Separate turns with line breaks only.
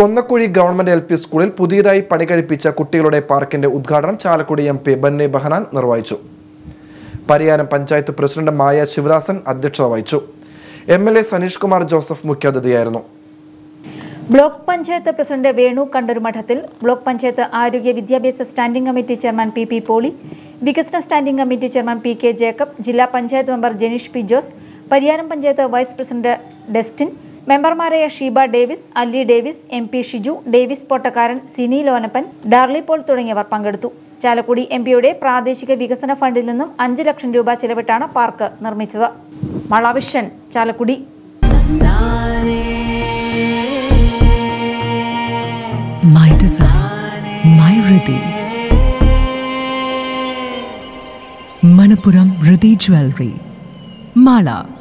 Konnakuzhi government L P സ്കൂളിൽ പുതിയതായി പണി കഴിപ്പിച്ച കുട്ടികളുടെ പാർക്കിന്റെ ഉദ്ഘാടനം ചാലക്കുടി എം പി ബന്നി ബഹനാൻ നിർവഹിച്ചു പരിയാരം പഞ്ചായത്ത് പ്രസിഡന്റ് മായ ശിവദാസൻ അധ്യക്ഷത വഹിച്ചു M L A Sanish Kumar Joseph മുഖ്യാതിഥിയായിരുന്നു
block panchayat president Venu Kandorumadathil block panchayat ആരോഗ്യ വിദ്യാഭ്യാസ standing committee chairman P P Poly വികസന standing committee chairman P K Jacob ജില്ലാ panchayat member Janish P Jose Pariyaram panchayat vice president Destin മെമ്പർമാരായ Sheeba Davis Ally Davis M P Shiju Davis Pottakkaran Sini Lonappan ഡാർലി Paul തുടങ്ങിയവർ പങ്കെടുത്തു ചാലക്കുടി എം പിയുടെ പ്രാദേശിക വികസന ഫണ്ടിൽ നിന്നും അഞ്ച് ലക്ഷം രൂപ ചെലവിട്ടാണ് പാർക്ക് നിർമ്മിച്ചത് മളവിഷൻ Chalakudy
My design, my Riddhi. Manapuram Riddhi Jewelry. Mala